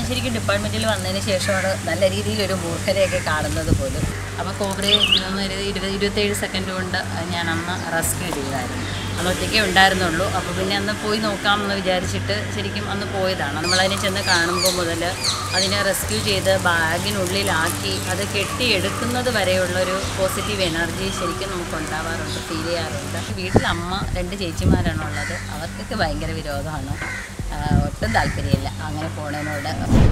ശരിക്കും ഡിപ്പാർട്ട്മെൻറ്റിൽ വന്നതിന് ശേഷമാണ് നല്ല രീതിയിൽ ഒരു മൂർഖരെയൊക്കെ കാണുന്നത് പോലും അപ്പോൾ കോബ്രയെ ഇരുപത് ഇരുപത് ഇരുപത്തേഴ് സെക്കൻഡ് കൊണ്ട് ഞാൻ അന്ന് റെസ്ക്യൂ ചെയ്തായിരുന്നു അന്ന് ഒറ്റയ്ക്കേ ഉണ്ടായിരുന്നുള്ളൂ അപ്പോൾ പിന്നെ അന്ന് പോയി നോക്കാമെന്ന് വിചാരിച്ചിട്ട് ശരിക്കും അന്ന് പോയതാണ് നമ്മളതിനെ ചെന്ന് കാണുമ്പോൾ മുതൽ അതിനെ റെസ്ക്യൂ ചെയ്ത് ബാഗിനുള്ളിലാക്കി അത് കെട്ടിയെടുക്കുന്നത് വരെയുള്ളൊരു പോസിറ്റീവ് എനർജി ശരിക്കും നമുക്ക് ഉണ്ടാവാറുണ്ട് ഫീൽ ചെയ്യാറുണ്ട് വീട്ടിൽ അമ്മ രണ്ട് ചേച്ചിമാരാണുള്ളത് അവർക്കൊക്കെ ഭയങ്കര വിരോധമാണ് ആ, ഒട്ടും താല്പര്യമില്ല അങ്ങനെ പോണതിനോട്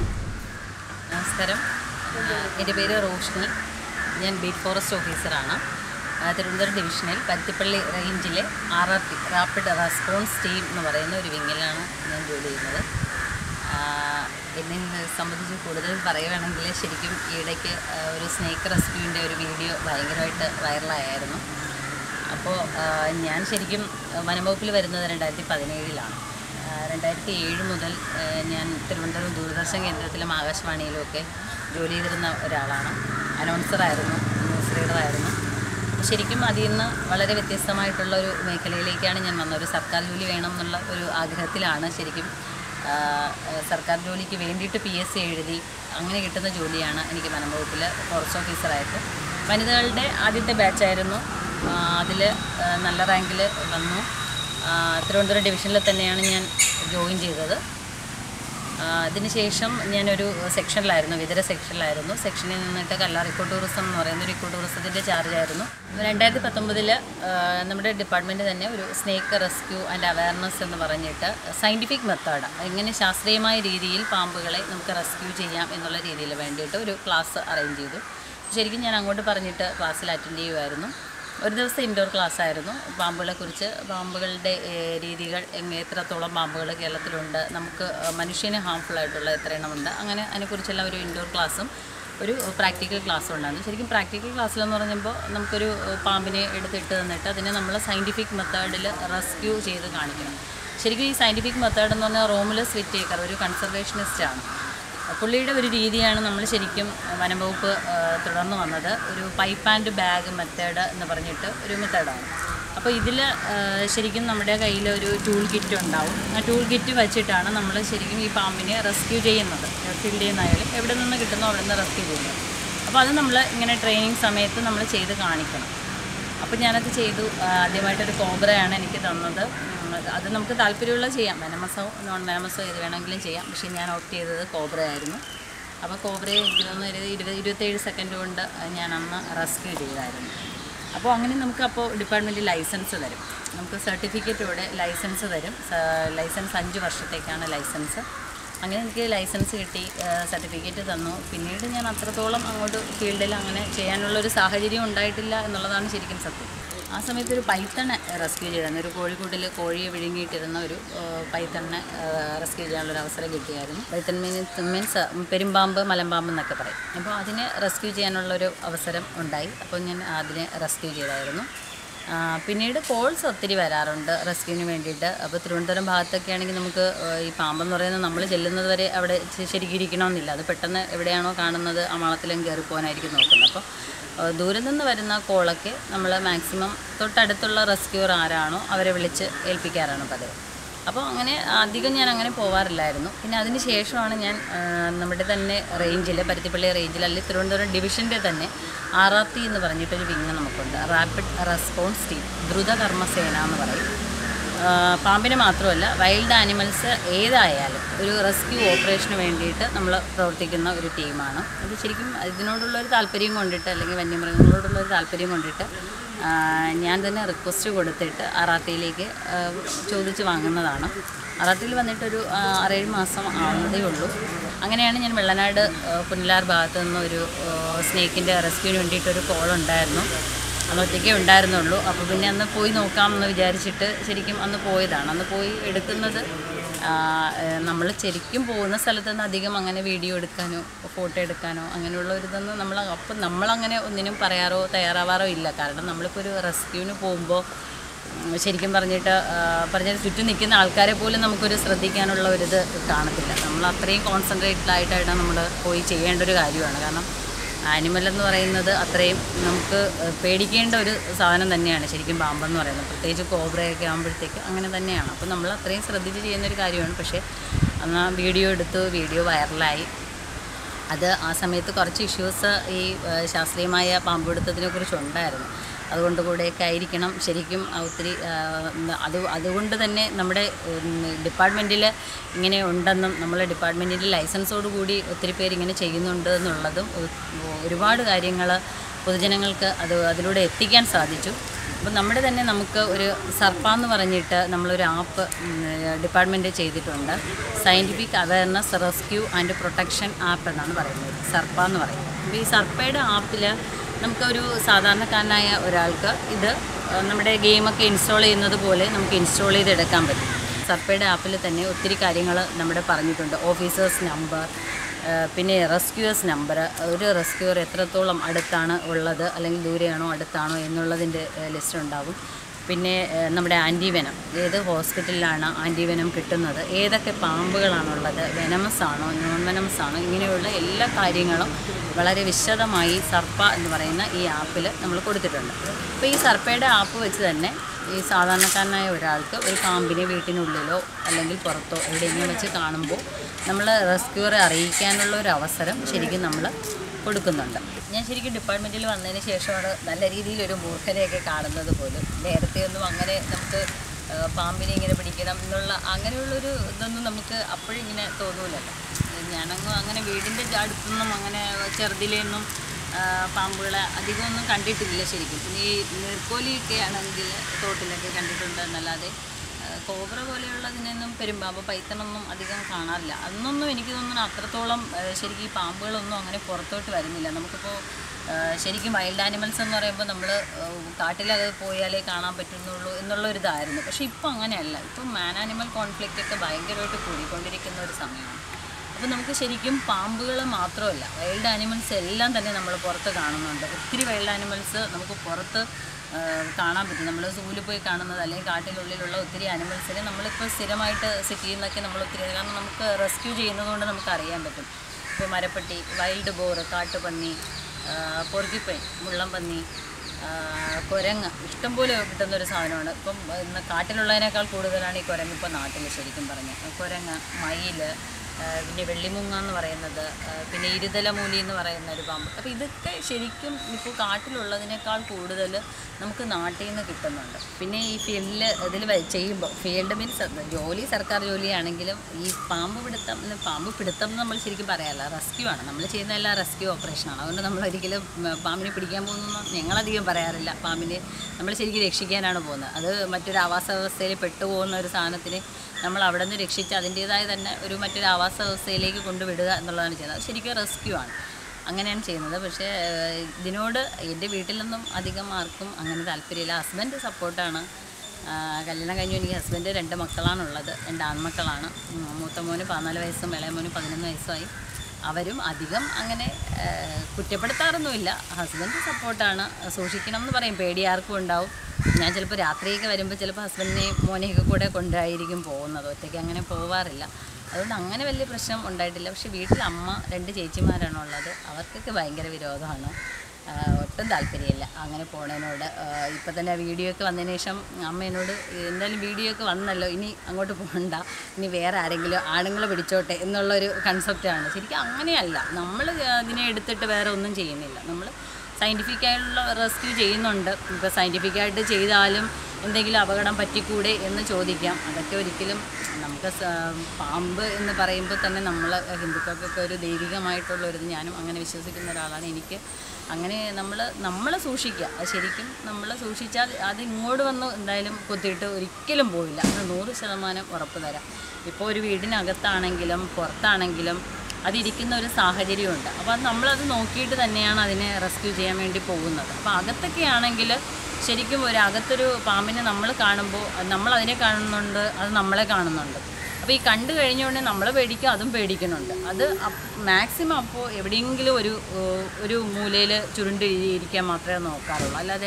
നമസ്കാരം ആ, എൻ്റെ പേര് റോഷ്നി ഞാൻ ബീറ്റ് ഫോറസ്റ്റ് ഓഫീസറാണ് ആ, തിരുവനന്തപുരം ഡിവിഷനിൽ പരുത്തിപ്പള്ളി റേഞ്ചിലെ R R T rapid response team എന്ന് പറയുന്ന ഒരു വിങ്ങിലാണ് ഞാൻ ജോലി ചെയ്യുന്നത് ആ, എന്നെ സംബന്ധിച്ച് കൂടുതൽ പറയുകയാണെങ്കിൽ ശരിക്കും ഈയിടയ്ക്ക് ആ, ഒരു സ്നേക്ക് റെസ്ക്യൂവിൻ്റെ ഒരു വീഡിയോ ഭയങ്കരമായിട്ട് വൈറലായിരുന്നു അപ്പോൾ ഞാൻ ശരിക്കും വനംവകുപ്പിൽ വരുന്നത് രണ്ടായിരത്തി പതിനേഴിലാണ് രണ്ടായിരത്തി ഏഴ് മുതൽ ആ, ഞാൻ തിരുവനന്തപുരം ദൂരദർശൻ കേന്ദ്രത്തിലും ആകാശവാണിയിലും ഒക്കെ ജോലി ചെയ്തിരുന്ന ഒരാളാണ് അനൗൺസറായിരുന്നു ന്യൂസ് റീഡറായിരുന്നു ശരിക്കും അതിൽ നിന്ന് വളരെ വ്യത്യസ്തമായിട്ടുള്ള ഒരു മേഖലയിലേക്കാണ് ഞാൻ വന്നത് ഒരു സർക്കാർ ജോലി വേണം എന്നുള്ള ഒരു ആഗ്രഹത്തിലാണ് ശരിക്കും ആ, സർക്കാർ ജോലിക്ക് വേണ്ടിയിട്ട് പി എസ് സി എഴുതി അങ്ങനെ കിട്ടുന്ന ജോലിയാണ് എനിക്ക് വനംവകുപ്പിൽ ഫോറസ്റ്റ് ഓഫീസറായിട്ട് വനിതകളുടെ ആദ്യത്തെ ബാച്ചായിരുന്നു അതിൽ നല്ല റാങ്കിൽ വന്നു ആ, തിരുവനന്തപുരം ഡിവിഷനിൽ തന്നെയാണ് ഞാൻ ജോയിൻ ചെയ്തത് ആ, അതിനുശേഷം ഞാനൊരു സെക്ഷനിലായിരുന്നു വിതര സെക്ഷനിലായിരുന്നു സെക്ഷനിൽ നിന്നിട്ട് കല്ലാർ ഇക്കോ ടൂറിസം എന്ന് പറയുന്ന ഒരു ഇക്കോ ടൂറിസത്തിൻ്റെ ചാർജായിരുന്നു രണ്ടായിരത്തി പത്തൊമ്പതിൽ നമ്മുടെ ഡിപ്പാർട്ട്മെൻറ്റ് തന്നെ ഒരു സ്നേക്ക് റെസ്ക്യൂ ആൻഡ് അവയർനെസ് എന്ന് പറഞ്ഞിട്ട് സയൻറ്റിഫിക് മെത്തേഡ് എങ്ങനെ ശാസ്ത്രീയമായ രീതിയിൽ പാമ്പുകളെ നമുക്ക് റെസ്ക്യൂ ചെയ്യാം എന്നുള്ള രീതിയിൽ വേണ്ടിയിട്ട് ഒരു ക്ലാസ് അറേഞ്ച് ചെയ്തു ശരിക്കും ഞാൻ അങ്ങോട്ട് പറഞ്ഞിട്ട് ക്ലാസ്സിൽ അറ്റൻഡ് ചെയ്യുമായിരുന്നു ഒരു ദിവസം ഇൻഡോർ ക്ലാസ് ആയിരുന്നു പാമ്പുകളെക്കുറിച്ച് പാമ്പുകളുടെ ഏഹ്, രീതികൾ എങ്ങനെ എത്രത്തോളം പാമ്പുകൾ കേരളത്തിലുണ്ട് നമുക്ക് ഏഹ്, മനുഷ്യന് ഹാംഫുൾ ആയിട്ടുള്ള എത്ര എണ്ണമുണ്ട് അങ്ങനെ അതിനെക്കുറിച്ചെല്ലാം ഒരു ഇൻഡോർ ക്ലാസ്സും ഒരു പ്രാക്ടിക്കൽ ക്ലാസ്സും ഉണ്ടായിരുന്നു ശരിക്കും പ്രാക്ടിക്കൽ ക്ലാസ്സിലെന്ന് പറയുമ്പോൾ നമുക്കൊരു ഏഹ്, പാമ്പിനെ എടുത്തിട്ട് തന്നിട്ട് അതിനെ നമ്മൾ സയൻറ്റിഫിക് മെത്തേഡിൽ റെസ്ക്യൂ ചെയ്ത് കാണിക്കണം ശരിക്കും ഈ സയൻറ്റിഫിക് മെത്തേഡ് എന്ന് പറഞ്ഞാൽ റോമുലസ് വിറ്റേക്കർ ഒരു കൺസർവേഷനിസ്റ്റാണ് പുള്ളിയുടെ ഒരു രീതിയാണ് നമ്മൾ ശരിക്കും വനംവകുപ്പ് ആ, തുടർന്ന് വന്നത് ഒരു പൈപ്പ് ആൻഡ് ബാഗ് മെത്തേഡ് എന്ന് പറഞ്ഞിട്ട് ഒരു മെത്തേഡാണ് അപ്പോൾ ഇതിൽ ശരിക്കും നമ്മുടെ കയ്യിൽ ഒരു ടൂൾ കിറ്റ് ഉണ്ടാവും ആ ടൂൾ കിറ്റ് വെച്ചിട്ടാണ് നമ്മൾ ശരിക്കും ഈ പാമ്പിനെ റെസ്ക്യൂ ചെയ്യുന്നത് ഫീൽഡിൽ നിന്നായാലും എവിടെ നിന്ന് കിട്ടുന്നോ അവിടെ നിന്ന് റെസ്ക്യൂ ചെയ്യുന്നത് അപ്പോൾ അത് നമ്മൾ ഇങ്ങനെ ട്രെയിനിങ് സമയത്ത് നമ്മൾ ചെയ്ത് കാണിക്കണം അപ്പോൾ ഞാനത് ചെയ്തു ആ, ആദ്യമായിട്ടൊരു കോബ്രയാണ് എനിക്ക് തന്നത് ഉം, അത് നമുക്ക് താല്പര്യമുള്ള ചെയ്യാം വെനമസോ നോൺ വെനമസോ ഏത് വേണമെങ്കിലും ചെയ്യാം പക്ഷേ ഞാൻ ഓപ്റ്റ് ചെയ്തത് കോബ്ര ആയിരുന്നു അപ്പോൾ കോബ്രയെ എനിക്ക് തോന്നുന്നു ഒരു ഇരുപത് ഇരുപത്തേഴ് സെക്കൻഡ് കൊണ്ട് ഞാൻ അന്ന് റെസ്ക്യൂ ചെയ്തായിരുന്നു അപ്പോൾ അങ്ങനെ നമുക്ക് അപ്പോൾ ഡിപ്പാർട്ട്മെൻറ്റ് ലൈസൻസ് തരും നമുക്ക് സർട്ടിഫിക്കറ്റോടെ ലൈസൻസ് തരും സ- ലൈസൻസ് അഞ്ച് വർഷത്തേക്കാണ് ലൈസൻസ് അങ്ങനെ എനിക്ക് ലൈസൻസ് കിട്ടി സർട്ടിഫിക്കറ്റ് തന്നു പിന്നീട് ഞാൻ അത്രത്തോളം അങ്ങോട്ട് ഫീൽഡിൽ അങ്ങനെ ചെയ്യാനുള്ളൊരു സാഹചര്യം ഉണ്ടായിട്ടില്ല എന്നുള്ളതാണ് ശരിക്കും സത്യം ആ സമയത്ത് ഒരു പൈത്തണെ റെസ്ക്യൂ ചെയ്തായിരുന്നു ഒരു കോഴിക്കൂട്ടിൽ കോഴിയെ വിഴുങ്ങിയിട്ടിരുന്ന ഒരു പൈത്തണിനെ റെസ്ക്യൂ ചെയ്യാനുള്ളൊരു അവസരം കിട്ടിയായിരുന്നു പൈത്തൺ മീൻസ് മീൻസ് പെരുമ്പാമ്പ് മലമ്പാമ്പ് എന്നൊക്കെ പറയും അപ്പോൾ അതിനെ റെസ്ക്യൂ ചെയ്യാനുള്ളൊരു അവസരം ഉണ്ടായി അപ്പോൾ ഞാൻ അതിനെ റെസ്ക്യൂ ചെയ്തായിരുന്നു ആ, പിന്നീട് കോൾസ് ഒത്തിരി വരാറുണ്ട് റെസ്ക്യൂവിന് വേണ്ടിയിട്ട് അപ്പോൾ തിരുവനന്തപുരം ഭാഗത്തൊക്കെ ആണെങ്കിൽ നമുക്ക് ആ, ഈ പാമ്പെന്ന് പറയുന്നത് നമ്മൾ ചെല്ലുന്നത് വരെ അവിടെ ശ- ശരിക്കും ഇരിക്കണമെന്നില്ല അത് പെട്ടെന്ന് എവിടെയാണോ കാണുന്നത് ആ മാളത്തിലും കയറി പോകാനായിരിക്കും നോക്കുന്നത് അപ്പോൾ ആ, ദൂരെ നിന്ന് വരുന്ന കോളൊക്കെ നമ്മൾ മാക്സിമം തൊട്ടടുത്തുള്ള റെസ്ക്യൂർ ആരാണോ അവരെ വിളിച്ച് ഏൽപ്പിക്കാറാണ് പതിവ് അപ്പോൾ അങ്ങനെ അധികം ഞാൻ അങ്ങനെ പോവാറില്ലായിരുന്നു പിന്നെ അതിന് ശേഷമാണ് ഞാൻ ആ, നമ്മുടെ തന്നെ റേഞ്ചിൽ പരുത്തിപ്പള്ളി റേഞ്ചിൽ അല്ലെങ്കിൽ തിരുവനന്തപുരം ഡിവിഷൻ്റെ തന്നെ ആർ ആർ ടി എന്ന് പറഞ്ഞിട്ടൊരു വിങ് നമുക്കുണ്ട് റാപ്പിഡ് റെസ്പോൺസ് ടീം ദ്രുത കർമ്മസേന എന്ന് പറയും ആ, പാമ്പിന് മാത്രമല്ല വൈൽഡ് ആനിമൽസ് ഏതായാലും ഒരു റെസ്ക്യൂ ഓപ്പറേഷന് വേണ്ടിയിട്ട് നമ്മൾ പ്രവർത്തിക്കുന്ന ഒരു ടീമാണ് അത് ശരിക്കും ഇതിനോടുള്ള ഒരു താല്പര്യം കൊണ്ടിട്ട് അല്ലെങ്കിൽ വന്യമൃഗങ്ങളോടുള്ള ഒരു താല്പര്യം കൊണ്ടിട്ട് ആ, ഞാൻ തന്നെ റിക്വസ്റ്റ് കൊടുത്തിട്ട് ആർ ആർ ടിയിലേക്ക് ചോദിച്ച് വാങ്ങുന്നതാണ് ആർ ആർ ടിയിൽ വന്നിട്ടൊരു ആ, ആറേഴ് മാസം ആവുന്നതേ ഉള്ളൂ അങ്ങനെയാണ് ഞാൻ വെള്ളനാട് ആ, പുനലാർ ഭാഗത്തു നിന്ന് ഒരു സ്നേക്കിൻ്റെ റെസ്ക്യൂവിന് വേണ്ടിയിട്ടൊരു കോൾ ഉണ്ടായിരുന്നു അന്ന് ഒറ്റയ്ക്കേ ഉണ്ടായിരുന്നുള്ളൂ അപ്പോൾ പിന്നെ അന്ന് പോയി നോക്കാമെന്ന് വിചാരിച്ചിട്ട് ശരിക്കും അന്ന് പോയതാണ് അന്ന് പോയി എടുക്കുന്നത് നമ്മൾ ശരിക്കും പോകുന്ന സ്ഥലത്ത് നിന്ന് അധികം അങ്ങനെ വീഡിയോ എടുക്കാനോ ഫോട്ടോ എടുക്കാനോ അങ്ങനെയുള്ള ഒരു ഇതൊന്നും നമ്മൾ അപ്പം നമ്മളങ്ങനെ ഒന്നിനും പറയാറോ തയ്യാറാവാറോ ഇല്ല കാരണം നമ്മളിപ്പോൾ ഒരു റെസ്ക്യൂവിന് പോകുമ്പോൾ ഉം, ശരിക്കും പറഞ്ഞിട്ട് ആ, പറഞ്ഞാൽ ചുറ്റും നിൽക്കുന്ന ആൾക്കാരെ പോലും നമുക്കൊരു ശ്രദ്ധിക്കാനുള്ള ഒരിത് കാണത്തില്ല നമ്മൾ അത്രയും കോൺസെൻട്രേറ്റഡ് ആയിട്ടാണ് നമ്മൾ പോയി ചെയ്യേണ്ട ഒരു കാര്യമാണ് കാരണം ആനിമൽ എന്ന് പറയുന്നത് അത്രയും നമുക്ക് പേടിക്കേണ്ട ഒരു സാധനം തന്നെയാണ് ശരിക്കും പാമ്പെന്ന് പറയുന്നത് പ്രത്യേകിച്ച് കോബ്രയൊക്കെ ആകുമ്പോഴത്തേക്ക് അങ്ങനെ തന്നെയാണ് അപ്പോൾ നമ്മൾ അത്രയും ശ്രദ്ധിച്ച് ചെയ്യുന്ന ഒരു കാര്യമാണ് പക്ഷേ അന്ന് ആ വീഡിയോ എടുത്തു വീഡിയോ വൈറലായി അത് ആ സമയത്ത് കുറച്ച് ഇഷ്യൂസ് ഈ ഏഹ്, ശാസ്ത്രീയമായ പാമ്പുപിടുത്തത്തിനെ കുറിച്ചുണ്ടായിരുന്നു അതുകൊണ്ട് കൂടെയൊക്കെ ആയിരിക്കണം ശരിക്കും ആ ഒത്തിരി ആഹ്, ഉം, അത് അതുകൊണ്ട് തന്നെ നമ്മുടെ ഡിപ്പാർട്ട്മെൻറ്റിൽ ഇങ്ങനെ ഉണ്ടെന്നും നമ്മളെ ഡിപ്പാർട്ട്മെൻറ്റിൻ്റെ ലൈസൻസോട് കൂടി ഒത്തിരി പേര് ഇങ്ങനെ ചെയ്യുന്നുണ്ട് എന്നുള്ളതും ഒ- ഒരുപാട് കാര്യങ്ങൾ പൊതുജനങ്ങൾക്ക് അത് അതിലൂടെ എത്തിക്കാൻ സാധിച്ചു അപ്പം നമ്മുടെ തന്നെ നമുക്ക് ഒരു സർപ്പ എന്ന് പറഞ്ഞിട്ട് നമ്മളൊരു ആപ്പ് ഡിപ്പാർട്ട്മെൻറ്റ് ചെയ്തിട്ടുണ്ട് scientific awareness rescue and protection app എന്നാണ് പറയുന്നത് സർപ്പ എന്ന് പറയുന്നത് അപ്പോൾ ഈ സർപ്പയുടെ ആപ്പിൽ നമുക്കൊരു സാധാരണക്കാരനായ ഒരാൾക്ക് ഇത് ഏഹ്, നമ്മുടെ ഗെയിമൊക്കെ ഇൻസ്റ്റാൾ ചെയ്യുന്നത് പോലെ നമുക്ക് ഇൻസ്റ്റാൾ ചെയ്തെടുക്കാൻ പറ്റും സർപ്പയുടെ ആപ്പിൽ തന്നെ ഒത്തിരി കാര്യങ്ങൾ നമ്മുടെ പറഞ്ഞിട്ടുണ്ട് ഓഫീസേഴ്സ് നമ്പർ ഏഹ് പിന്നെ റെസ്ക്യൂവേഴ്സ് നമ്പർ ഒരു റെസ്ക്യൂവർ എത്രത്തോളം അടുത്താണ് ഉള്ളത് അല്ലെങ്കിൽ ദൂരെയാണോ അടുത്താണോ എന്നുള്ളതിൻ്റെ ലിസ്റ്റ് ഉണ്ടാകും പിന്നെ ഏഹ് നമ്മുടെ ആൻറ്റിവെനം ഏത് ഹോസ്പിറ്റലിലാണ് ആൻറ്റിവെനം കിട്ടുന്നത് ഏതൊക്കെ പാമ്പുകളാണുള്ളത് വെനമസ് ആണോ നോൺ വെനമസ് ആണോ ഇങ്ങനെയുള്ള എല്ലാ കാര്യങ്ങളും വളരെ വിശദമായി സർപ്പ എന്ന് പറയുന്ന ഈ ആപ്പിൽ നമ്മൾ കൊടുത്തിട്ടുണ്ട് അപ്പോൾ ഈ സർപ്പയുടെ ആപ്പ് വെച്ച് തന്നെ ഈ സാധാരണക്കാരനായ ഒരാൾക്ക് ഒരു പാമ്പിനെ വീട്ടിനുള്ളിലോ അല്ലെങ്കിൽ പുറത്തോ എവിടെയെങ്കിലും വെച്ച് കാണുമ്പോൾ നമ്മൾ റെസ്ക്യൂറെ അറിയിക്കാനുള്ള ഒരു അവസരം ശരിക്കും നമ്മൾ കൊടുക്കുന്നുണ്ട് ഞാൻ ശരിക്കും ഡിപ്പാർട്ട്മെൻറ്റിൽ വന്നതിന് ശേഷമാണ് നല്ല രീതിയിൽ ഒരു മൂർഖനെയൊക്കെ കാണുന്നത് പോലും നേരത്തെ ഒന്നും അങ്ങനെ നമുക്ക് ആ, പാമ്പിനെ ഇങ്ങനെ പിടിക്കണം എന്നുള്ള അങ്ങനെയുള്ളൊരു ഇതൊന്നും നമുക്ക് അപ്പോഴിങ്ങനെ തോന്നൂലല്ലോ ഞാനങ്ങ് അങ്ങനെ വീടിൻ്റെ അടുത്തൊന്നും അങ്ങനെ ചെറുതിലെയൊന്നും ആ, പാമ്പുകളെ അധികമൊന്നും കണ്ടിട്ടില്ല ശരിക്കും പിന്നെ ഈ നീർക്കോലിയൊക്കെ ആണെങ്കിൽ തോട്ടിലൊക്കെ കണ്ടിട്ടുണ്ട് എന്നല്ലാതെ ആ, കോബ്ര പോലെയുള്ളതിനൊന്നും പെരുമ്പാമ്പ് പൈത്തണൊന്നും അധികം കാണാറില്ല അന്നൊന്നും എനിക്ക് തോന്നുന്നു അത്രത്തോളം ആ, ശരിക്കും ഈ പാമ്പുകളൊന്നും അങ്ങനെ പുറത്തോട്ട് വരുന്നില്ല നമുക്കിപ്പോൾ ആ, ശരിക്കും വൈൽഡ് ആനിമൽസ് എന്ന് പറയുമ്പോൾ നമ്മൾ കാട്ടിലത് പോയാലേ കാണാൻ പറ്റുന്നുള്ളൂ എന്നുള്ളൊരിതായിരുന്നു പക്ഷേ ഇപ്പോൾ അങ്ങനെയല്ല ഇപ്പം മാൻ ആനിമൽ കോൺഫ്ലിക്റ്റ് ഒക്കെ ഭയങ്കരമായിട്ട് കൂടിക്കൊണ്ടിരിക്കുന്ന ഒരു സമയമാണ് അപ്പോൾ നമുക്ക് ശരിക്കും പാമ്പുകൾ മാത്രമല്ല വൈൽഡ് ആനിമൽസ് എല്ലാം തന്നെ നമ്മൾ പുറത്ത് കാണുന്നുണ്ട് ഒത്തിരി വൈൽഡ് ആനിമൽസ് നമുക്ക് പുറത്ത് ആ, കാണാൻ പറ്റും നമ്മൾ സൂവിൽ പോയി കാണുന്നത് അല്ലെങ്കിൽ കാട്ടിനുള്ളിലുള്ള ഒത്തിരി ആനിമൽസിനെ നമ്മളിപ്പോൾ സ്ഥിരമായിട്ട് സിറ്റിയിൽ നിന്നൊക്കെ നമ്മൾ ഒത്തിരി കാരണം നമുക്ക് റെസ്ക്യൂ ചെയ്യുന്നതുകൊണ്ട് നമുക്ക് അറിയാൻ പറ്റും ഇപ്പോൾ മരപ്പട്ടി വൈൽഡ് ബോർ കാട്ടുപന്നി പൊറുക്കിപ്പൈൻ മുള്ളംപന്നി ആ, കുരങ്ങ് ഇഷ്ടംപോലെ കിട്ടുന്ന ഒരു സാധനമാണ് ഇപ്പം ഇന്ന് കാട്ടിലുള്ളതിനേക്കാൾ കൂടുതലാണ് ഈ കുരങ്ങ് ഇപ്പോൾ നാട്ടിൽ ശരിക്കും പറഞ്ഞാൽ കുരങ്ങ് മയിൽ ആ, പിന്നെ വെള്ളിമുങ്ങ എന്ന് പറയുന്നത് ആ, പിന്നെ ഇരുതലമൂലി എന്ന് പറയുന്ന ഒരു പാമ്പ് അപ്പോൾ ഇതൊക്കെ ശരിക്കും ഇപ്പോൾ കാട്ടിലുള്ളതിനേക്കാൾ കൂടുതൽ നമുക്ക് നാട്ടിൽ നിന്ന് കിട്ടുന്നുണ്ട് പിന്നെ ഈ ഫീൽഡിൽ ഇതിൽ ചെയ്യുമ്പോൾ ഫീൽഡ് മീൻസ് ജോലി സർക്കാർ ജോലിയാണെങ്കിലും ഈ പാമ്പ് പിടുത്തം എന്ന് പാമ്പ് പിടുത്തം എന്ന് നമ്മൾ ശരിക്കും പറയാമല്ല റെസ്ക്യൂ ആണ് നമ്മൾ ചെയ്യുന്ന എല്ലാം റെസ്ക്യൂ ഓപ്പറേഷനാണ് അതുകൊണ്ട് നമ്മൾ ഒരിക്കലും ഉം, പാമ്പിനെ പിടിക്കാൻ പോകുന്നു ഞങ്ങളധികം പറയാറില്ല പാമ്പിനെ നമ്മൾ ശരിക്കും രക്ഷിക്കാനാണ് പോകുന്നത് അത് മറ്റൊരു ആവാസ വ്യവസ്ഥയിൽ പെട്ടുപോകുന്ന ഒരു സാധനത്തിനെ നമ്മൾ അവിടെ നിന്ന് രക്ഷിച്ച് അതിൻ്റേതായ തന്നെ ഒരു മറ്റൊരു ആവാസ വ്യവസ്ഥയിലേക്ക് കൊണ്ടുവിടുക എന്നുള്ളതാണ് ചെയ്യുന്നത് അത് ശരിക്കും റെസ്ക്യൂ ആണ് അങ്ങനെയാണ് ചെയ്യുന്നത് പക്ഷേ ഏഹ്, ഇതിനോട് എൻ്റെ വീട്ടിലൊന്നും അധികം ആർക്കും അങ്ങനെ താല്പര്യമില്ല ഹസ്ബൻഡ് സപ്പോർട്ടാണ് കല്യാണം കഴിഞ്ഞു എനിക്ക് ഹസ്ബൻഡ് രണ്ട് മക്കളാണുള്ളത് രണ്ട് ആൺമക്കളാണ് ഉം, മൂത്ത മോന് പതിനാല് വയസ്സും ഇളയ മോന് പതിനൊന്ന് വയസ്സുമായി അവരും അധികം അങ്ങനെ ഏഹ്, കുറ്റപ്പെടുത്താറൊന്നുമില്ല ഹസ്ബൻഡ് സപ്പോർട്ടാണ് സൂക്ഷിക്കണം എന്ന് പറയും പേടി ആർക്കും ഉണ്ടാവും ഞാൻ ചിലപ്പോൾ രാത്രിയൊക്കെ വരുമ്പോൾ ചിലപ്പോൾ ഹസ്ബൻഡിനെയും മോനെയൊക്കെ കൂടെ കൊണ്ടായിരിക്കും പോകുന്നത് ഒറ്റയ്ക്ക് അങ്ങനെ പോവാറില്ല അതുകൊണ്ട് അങ്ങനെ വലിയ പ്രശ്നം ഉണ്ടായിട്ടില്ല പക്ഷേ വീട്ടിൽ അമ്മ രണ്ട് ചേച്ചിമാരാണ് ഉള്ളത് അവർക്കൊക്കെ ഭയങ്കര വിരോധമാണ് ആഹ് ഒട്ടും താല്പര്യമില്ല അങ്ങനെ പോണതിനോട് ഇപ്പം തന്നെ വീഡിയോ ഒക്കെ വന്നതിന് ശേഷം അമ്മ എന്നോട് എന്തായാലും വീഡിയോ ഒക്കെ വന്നല്ലോ ഇനി അങ്ങോട്ട് പോകണ്ട ഇനി വേറെ ആരെങ്കിലും ആണുങ്ങൾ പിടിച്ചോട്ടെ എന്നുള്ളൊരു കൺസെപ്റ്റാണ് ശരിക്കും അങ്ങനെയല്ല നമ്മൾ അതിനെ എടുത്തിട്ട് വേറെ ഒന്നും ചെയ്യുന്നില്ല നമ്മൾ സയൻറ്റിഫിക് ആയിട്ടുള്ള റെസ്ക്യൂ ചെയ്യുന്നുണ്ട് ഇപ്പോൾ സയൻറ്റിഫിക് ആയിട്ട് ചെയ്താലും എന്തെങ്കിലും അപകടം പറ്റിക്കൂടെ എന്ന് ചോദിക്കാം അതൊക്കെ ഒരിക്കലും നമുക്ക് സ- പാമ്പ് എന്ന് പറയുമ്പോൾ തന്നെ നമ്മൾ ഹിന്ദുക്കൾക്കൊക്കെ ഒരു ദൈവികമായിട്ടുള്ള ഒരു ഇത് ഞാനും അങ്ങനെ വിശ്വസിക്കുന്ന ഒരാളാണ് എനിക്ക് അങ്ങനെ നമ്മൾ നമ്മൾ സൂക്ഷിക്കുക അത് ശരിക്കും നമ്മൾ സൂക്ഷിച്ചാൽ അത് ഇങ്ങോട്ട് വന്ന് എന്തായാലും കൊത്തിയിട്ട് ഒരിക്കലും പോവില്ല അത് നൂറ് ശതമാനം ഉറപ്പ് തരാം ഇപ്പോൾ ഒരു വീടിനകത്താണെങ്കിലും പുറത്താണെങ്കിലും അതിരിക്കുന്ന ഒരു സാഹചര്യമുണ്ട് അപ്പോൾ അത് നമ്മളത് നോക്കിയിട്ട് തന്നെയാണ് അതിനെ റെസ്ക്യൂ ചെയ്യാൻ വേണ്ടി പോകുന്നത് അപ്പോൾ അകത്തൊക്കെ ആണെങ്കിൽ ശരിക്കും ഒരു അകത്തൊരു പാമ്പിനെ നമ്മൾ കാണുമ്പോൾ നമ്മൾ അതിനെ കാണുന്നുണ്ട് അത് നമ്മളെ കാണുന്നുണ്ട് അപ്പോൾ ഈ കണ്ടു കഴിഞ്ഞുകൊണ്ട് നമ്മൾ പേടിക്കുക അതും പേടിക്കുന്നുണ്ട് അത് മാക്സിമം അപ്പോൾ എവിടെയെങ്കിലും ഒരു ഏഹ്, ഒരു മൂലയിൽ ചുരുണ്ട് ഇരിക്കാൻ മാത്രമേ നോക്കാറുള്ളൂ അല്ലാതെ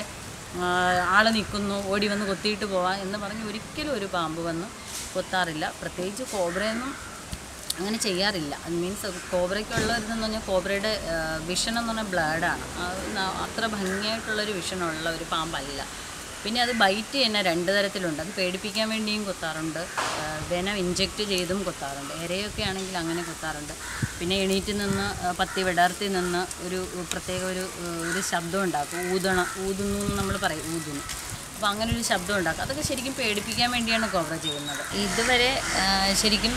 ആൾ നിൽക്കുന്നു ഓടി വന്ന് കൊത്തിയിട്ട് പോവാം എന്ന് പറഞ്ഞ് ഒരിക്കലും ഒരു പാമ്പ് വന്ന് കൊത്താറില്ല പ്രത്യേകിച്ച് കോബ്രയൊന്നും അങ്ങനെ ചെയ്യാറില്ല മീൻസ് കോബ്രയ്ക്കുള്ള ഇതെന്ന് പറഞ്ഞാൽ കോബ്രയുടെ വിഷൻ എന്ന് പറഞ്ഞാൽ ബ്ലേഡാണ് അത്ര ഭംഗിയായിട്ടുള്ളൊരു വിഷനുള്ള ഒരു പാമ്പല്ല പിന്നെ അത് ബൈറ്റ് തന്നെ രണ്ട് തരത്തിലുണ്ട് അത് പേടിപ്പിക്കാൻ വേണ്ടിയും കൊത്താറുണ്ട് ആ, വെനം ഇഞ്ചെക്റ്റ് ചെയ്തും കൊത്താറുണ്ട് ഇരയൊക്കെ ആണെങ്കിൽ അങ്ങനെ കൊത്താറുണ്ട് പിന്നെ എണീറ്റ് നിന്ന് ആ, പത്തി വിടർത്തി നിന്ന് ഒരു പ്രത്യേക ഒരു ആ, ഒരു ശബ്ദം ഉണ്ടാക്കും ഊതണ ഊതുന്നു എന്ന് നമ്മൾ പറയും ഊതുന്നു അപ്പോൾ അങ്ങനെ ഒരു ശബ്ദം ഉണ്ടാക്കും അതൊക്കെ ശരിക്കും പേടിപ്പിക്കാൻ വേണ്ടിയാണ് കോബ്ര ചെയ്യുന്നത് ഇതുവരെ ആ, ശരിക്കും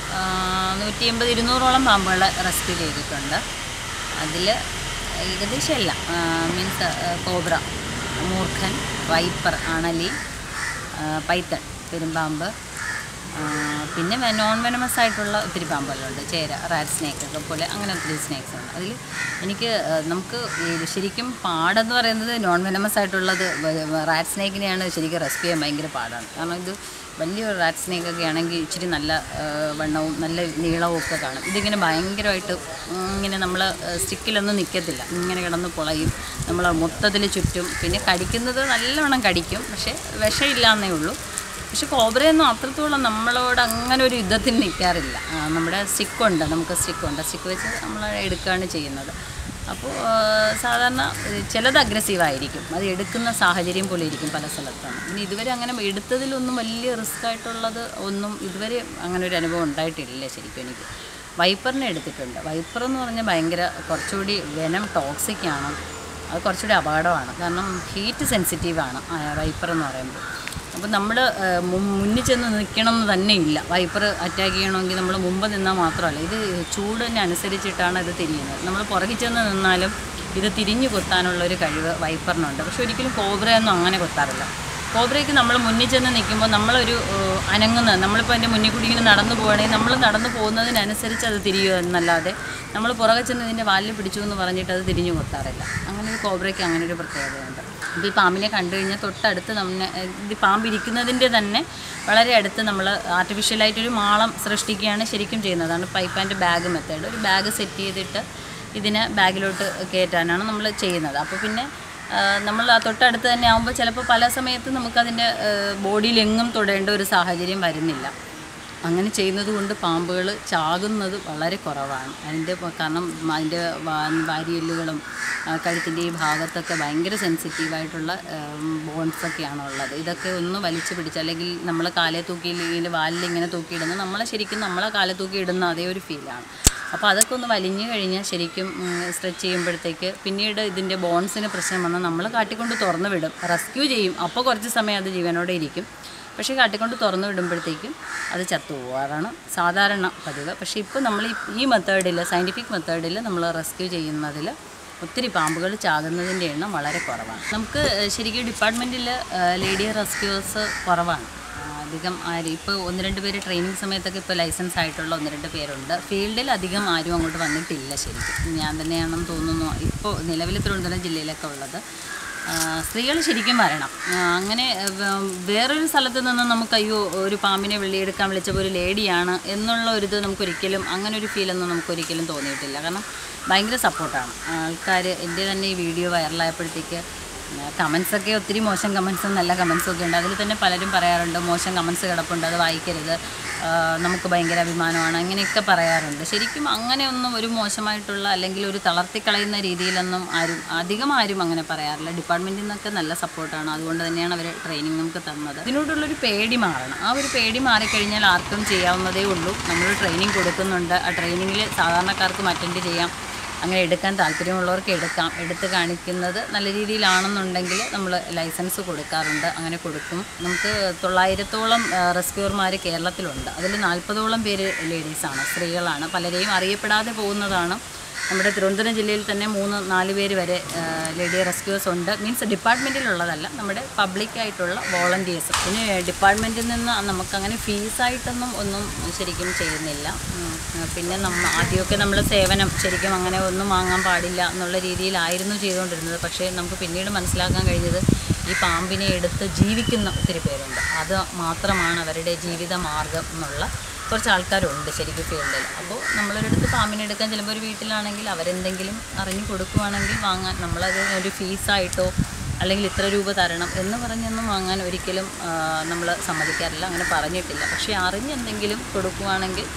നൂറ്റി എൺപത് ഇരുന്നൂറോളം പാമ്പുകളെ റെസ്ക്യൂ ചെയ്തിട്ടുണ്ട് അതിൽ ഏകദേശം എല്ലാം മീൻസ് കോബ്ര മൂർഖൻ വൈപ്പർ അണലി ആ, പൈത്തൺ പെരുമ്പാമ്പ് ആ, പിന്നെ വെ- നോൺ വെനമസ് ആയിട്ടുള്ള ഒത്തിരി പാമ്പുകളുണ്ട് ചേര റാറ്റ് സ്നേക്ക് ഒക്കെ പോലെ അങ്ങനെ ഒത്തിരി സ്നേക്സ് ഉണ്ട് അതിൽ എനിക്ക് ആ, നമുക്ക് ഈ ശരിക്കും പാടെന്ന് പറയുന്നത് നോൺ വെനമസ് ആയിട്ടുള്ളത് റാറ്റ് സ്നേക്കിനെയാണ് ശരിക്കും റെസ്ക്യൂ ചെയ്യാൻ ഭയങ്കര പാടാണ് കാരണം ഇത് വലിയൊരു റാറ്റ് സ്നേക്ക് ഒക്കെ ആണെങ്കിൽ ഇച്ചിരി നല്ല ആ, വണ്ണവും നല്ല നീളവും ഒക്കെ കാണും ഇതിങ്ങനെ ഭയങ്കരമായിട്ട് ഉം, ഇങ്ങനെ നമ്മൾ സ്റ്റിക്കിലൊന്നും നിൽക്കത്തില്ല ഇങ്ങനെ കിടന്ന് പൊളയും നമ്മൾ മൊത്തത്തിൽ ചുറ്റും പിന്നെ കടിക്കുന്നത് നല്ലവണ്ണം കടിക്കും പക്ഷേ വിഷമില്ലാന്നേ ഉള്ളൂ പക്ഷെ കോബ്രയൊന്നും അത്രത്തോളം നമ്മളോട് അങ്ങനെ ഒരു യുദ്ധത്തിന് നിൽക്കാറില്ല ആ, നമ്മുടെ സ്റ്റിക്കുണ്ട് നമുക്ക് സ്റ്റിക്കുണ്ട് സ്റ്റിക്ക് വെച്ച് നമ്മൾ എടുക്കുകയാണ് ചെയ്യുന്നത് അപ്പോൾ ആ, സാധാരണ ഏഹ്, ചിലത് അഗ്രസീവായിരിക്കും അത് എടുക്കുന്ന സാഹചര്യം പോലെ ഇരിക്കും പല സ്ഥലത്താണ് പിന്നെ ഇതുവരെ അങ്ങനെ എടുത്തതിലൊന്നും വലിയ റിസ്ക് ആയിട്ടുള്ളത് ഒന്നും ഇതുവരെ അങ്ങനെ ഒരു അനുഭവം ഉണ്ടായിട്ടില്ല ശരിക്കും എനിക്ക് വൈപ്പറിനെ എടുത്തിട്ടുണ്ട് വൈപ്പർ എന്ന് പറഞ്ഞാൽ ഭയങ്കര കുറച്ചുകൂടി വെനം ടോക്സിക് ആണ് അത് കുറച്ചുകൂടി അപകടമാണ് കാരണം ഹീറ്റ് സെൻസിറ്റീവാണ് വൈപ്പർ എന്ന് പറയുമ്പോൾ അപ്പോൾ നമ്മൾ മുന്നിൽ ചെന്ന് നിൽക്കണം എന്ന് തന്നെ ഇല്ല വൈപ്പർ അറ്റാക്ക് ചെയ്യണമെങ്കിൽ നമ്മൾ മുമ്പ് നിന്നാൽ മാത്രമല്ല ഇത് ചൂടിനെ അനുസരിച്ചിട്ടാണ് ഇത് തിരിയുന്നത് നമ്മൾ പുറകിൽ ചെന്ന് നിന്നാലും ഇത് തിരിഞ്ഞു കൊത്താനുള്ള ഒരു കഴിവ് വൈപ്പറിനുണ്ട് പക്ഷെ ഒരിക്കലും കോബ്രയൊന്നും അങ്ങനെ കൊത്താറില്ല കോബ്രയ്ക്ക് നമ്മൾ മുന്നിൽ ചെന്ന് നിൽക്കുമ്പോൾ നമ്മളൊരു ഏഹ്, അനങ്ങുന്ന നമ്മളിപ്പോൾ അതിൻ്റെ മുന്നിൽ കൂടി ഇങ്ങനെ നടന്നു പോവുകയാണെങ്കിൽ നമ്മൾ നടന്നു പോകുന്നതിനനുസരിച്ച് അത് തിരിയുക എന്നല്ലാതെ നമ്മൾ പുറകെ ചെന്ന് ഇതിൻ്റെ വാലിൽ പിടിച്ചു എന്ന് പറഞ്ഞിട്ട് അത് തിരിഞ്ഞു കൊത്താറില്ല അങ്ങനെ ഒരു കോബ്രയ്ക്ക് അങ്ങനെ ഒരു പ്രത്യേകതയുണ്ട് ഇപ്പോൾ ഈ പാമ്പിനെ കണ്ടു കഴിഞ്ഞാൽ തൊട്ടടുത്ത് നമ്മെ ഇത് പാമ്പ് ഇരിക്കുന്നതിൻ്റെ തന്നെ വളരെ അടുത്ത് നമ്മൾ ആർട്ടിഫിഷ്യലായിട്ടൊരു മാളം സൃഷ്ടിക്കുകയാണ് ശരിക്കും ചെയ്യുന്നത് അതാണ് പൈപ്പ് ആൻഡ് ബാഗ് മെത്തേഡ് ഒരു ബാഗ് സെറ്റ് ചെയ്തിട്ട് ഇതിനെ ബാഗിലോട്ട് കയറ്റാനാണ് നമ്മൾ ചെയ്യുന്നത് അപ്പോൾ പിന്നെ ആ, നമ്മൾ ആ തൊട്ടടുത്ത് തന്നെ ആകുമ്പോൾ ചിലപ്പോൾ പല സമയത്ത് നമുക്കതിൻ്റെ ബോഡിയിൽ എങ്ങും തൊടേണ്ട ഒരു സാഹചര്യം വരുന്നില്ല അങ്ങനെ ചെയ്യുന്നത് കൊണ്ട് പാമ്പുകൾ ചാകുന്നത് വളരെ കുറവാണ് അതിൻ്റെ പ- കാരണം അതിൻ്റെ വാരിയെല്ലുകളും കഴുത്തിൻ്റെ ഈ ഭാഗത്തൊക്കെ ഭയങ്കര സെൻസിറ്റീവായിട്ടുള്ള ബോൺസൊക്കെയാണ് ഉള്ളത് ഇതൊക്കെ ഒന്ന് വലിച്ചു പിടിച്ച് അല്ലെങ്കിൽ നമ്മൾ കാലെ തൂക്കിയില്ലെങ്കിൽ വാലിൽ ഇങ്ങനെ തൂക്കിയിടുന്ന നമ്മളെ ശരിക്കും നമ്മളെ കാലെ തൂക്കി ഇടുന്ന അതേ ഒരു ഫീലാണ് അപ്പോൾ അതൊക്കെ ഒന്ന് വലിഞ്ഞു കഴിഞ്ഞാൽ ശരിക്കും സ്ട്രെച്ച് ചെയ്യുമ്പോഴത്തേക്ക് പിന്നീട് ഇതിൻ്റെ ബോൺസിന് പ്രശ്നം വന്നാൽ നമ്മൾ കാട്ടിക്കൊണ്ട് തുറന്നു വിടും റെസ്ക്യൂ ചെയ്യും അപ്പോൾ കുറച്ച് സമയം അത് ജീവനോടെ ഇരിക്കും പക്ഷേ കാട്ടിക്കൊണ്ട് തുറന്നു വിടുമ്പോഴത്തേക്കും അത് ചത്തുപോകാറാണ് സാധാരണ പതിവ് പക്ഷേ ഇപ്പോൾ നമ്മൾ ഈ- ഈ മെത്തേഡിൽ സയൻറ്റിഫിക് മെത്തേഡിൽ നമ്മൾ റെസ്ക്യൂ ചെയ്യുന്നതിൽ ഒത്തിരി പാമ്പുകൾ ചാകുന്നതിൻ്റെ എണ്ണം വളരെ കുറവാണ് നമുക്ക് ഏഹ്, ശരിക്കും ഡിപ്പാർട്ട്മെൻറ്റിൽ ലേഡി റെസ്ക്യൂവേഴ്സ് കുറവാണ് ആ, അധികം ആരും ഇപ്പോൾ ഒന്ന് രണ്ട് പേര് ട്രെയിനിങ് സമയത്തൊക്കെ ഇപ്പോൾ ലൈസൻസ് ആയിട്ടുള്ള ഒന്ന് രണ്ട് പേരുണ്ട് ഫീൽഡിൽ അധികം ആരും അങ്ങോട്ട് വന്നിട്ടില്ല ശരിക്കും ഞാൻ തന്നെയാണെന്ന് തോന്നുന്നു ഇപ്പോൾ നിലവിൽ തിരുവനന്തപുരം ജില്ലയിലൊക്കെ ഉള്ളത് സ്ത്രീകൾ ശരിക്കും വരണം ആ, അങ്ങനെ ആ, വേ- വേറൊരു സ്ഥലത്ത് നിന്ന് നമുക്ക് അയ്യോ ഒരു പാമ്പിനെ വെള്ളിയെടുക്കാൻ വിളിച്ചപ്പോൾ ഒരു ലേഡിയാണ് എന്നുള്ള ഒരു ഇത് നമുക്കൊരിക്കലും അങ്ങനെ ഒരു ഫീലൊന്നും നമുക്കൊരിക്കലും തോന്നിയിട്ടില്ല കാരണം ഭയങ്കര സപ്പോർട്ടാണ് ആൾക്കാർ എൻ്റെ തന്നെ ഈ വീഡിയോ വൈറലായപ്പോഴത്തേക്ക് കമൻസൊക്കെ ഒത്തിരി മോശം കമൻസും നല്ല കമൻസും ഒക്കെ ഉണ്ട് അതിൽ തന്നെ പലരും പറയാറുണ്ട് മോശം കമൻസ് കിടപ്പുണ്ട് അത് വായിക്കരുത് ആ, നമുക്ക് ഭയങ്കര അഭിമാനമാണ് അങ്ങനെയൊക്കെ പറയാറുണ്ട് ശരിക്കും അങ്ങനെയൊന്നും ഒരു മോശമായിട്ടുള്ള അല്ലെങ്കിൽ ഒരു തളർത്തിക്കളയുന്ന രീതിയിലൊന്നും ആരും അധികം ആരും അങ്ങനെ പറയാറില്ല ഡിപ്പാർട്ട്മെൻറ്റിൽ നിന്നൊക്കെ നല്ല സപ്പോർട്ടാണ് അതുകൊണ്ട് തന്നെയാണ് അവർ ട്രെയിനിങ് നമുക്ക് തന്നത് ഇതിനോടുള്ളൊരു പേടി മാറണം ആ ഒരു പേടി മാറിക്കഴിഞ്ഞാൽ ആർക്കും ചെയ്യാവുന്നതേ ഉള്ളൂ നമ്മൾ ട്രെയിനിങ് കൊടുക്കുന്നുണ്ട് ആ ട്രെയിനിങ്ങിൽ സാധാരണക്കാർക്കും അറ്റൻഡ് ചെയ്യാം അങ്ങനെ എടുക്കാൻ താല്പര്യമുള്ളവർക്ക് എടുക്കാം എടുത്ത് കാണിക്കുന്നത് നല്ല രീതിയിലാണെന്നുണ്ടെങ്കിൽ നമ്മൾ ലൈസൻസ് കൊടുക്കാറുണ്ട് അങ്ങനെ കൊടുക്കും നമുക്ക് തൊള്ളായിരത്തോളം റെസ്ക്യൂർമാർ കേരളത്തിലുണ്ട് അതിൽ നാൽപ്പതോളം പേര് ലേഡീസാണ് സ്ത്രീകളാണ് പലരെയും അറിയപ്പെടാതെ പോകുന്നതാണ് നമ്മുടെ തിരുവനന്തപുരം ജില്ലയിൽ തന്നെ മൂന്ന് നാല് പേര് വരെ ലേഡി റെസ്ക്യൂസ് ഉണ്ട് മീൻസ് ഡിപ്പാർട്ട്മെൻറ്റിലുള്ളതല്ല നമ്മുടെ പബ്ലിക്കായിട്ടുള്ള വോളണ്ടിയേഴ്സ് പിന്നെ ഡിപ്പാർട്ട്മെൻറ്റിൽ നിന്ന് നമുക്കങ്ങനെ ഫീസായിട്ടൊന്നും ഒന്നും ശരിക്കും ചെയ്യുന്നില്ല ഉം. പിന്നെ നമ്മ ആദ്യമൊക്കെ നമ്മൾ സേവനം ശരിക്കും അങ്ങനെ ഒന്നും വാങ്ങാൻ പാടില്ല എന്നുള്ള രീതിയിലായിരുന്നു ചെയ്തുകൊണ്ടിരുന്നത് പക്ഷേ നമുക്ക് പിന്നീട് മനസ്സിലാക്കാൻ കഴിഞ്ഞത് ഈ പാമ്പിനെ എടുത്ത് ജീവിക്കുന്ന ഒത്തിരി പേരുണ്ട് അത് മാത്രമാണ് അവരുടെ ജീവിത മാർഗം എന്നുള്ള കുറച്ച് ആൾക്കാരുണ്ട് ശരിക്കും ഫീൽഡിൽ അപ്പോൾ നമ്മളൊരിടത്ത് പാമ്പിനെ എടുക്കാൻ ചിലപ്പോൾ ഒരു വീട്ടിലാണെങ്കിൽ അവരെന്തെങ്കിലും അറിഞ്ഞു കൊടുക്കുവാണെങ്കിൽ വാങ്ങാൻ നമ്മളത് ഒരു ഫീസായിട്ടോ അല്ലെങ്കിൽ ഇത്ര രൂപ തരണം എന്ന് പറഞ്ഞൊന്നും വാങ്ങാൻ ഒരിക്കലും നമ്മൾ സമ്മതിക്കാറില്ല അങ്ങനെ പറഞ്ഞിട്ടില്ല പക്ഷേ അറിഞ്ഞെന്തെങ്കിലും കൊടുക്കുവാണെങ്കിൽ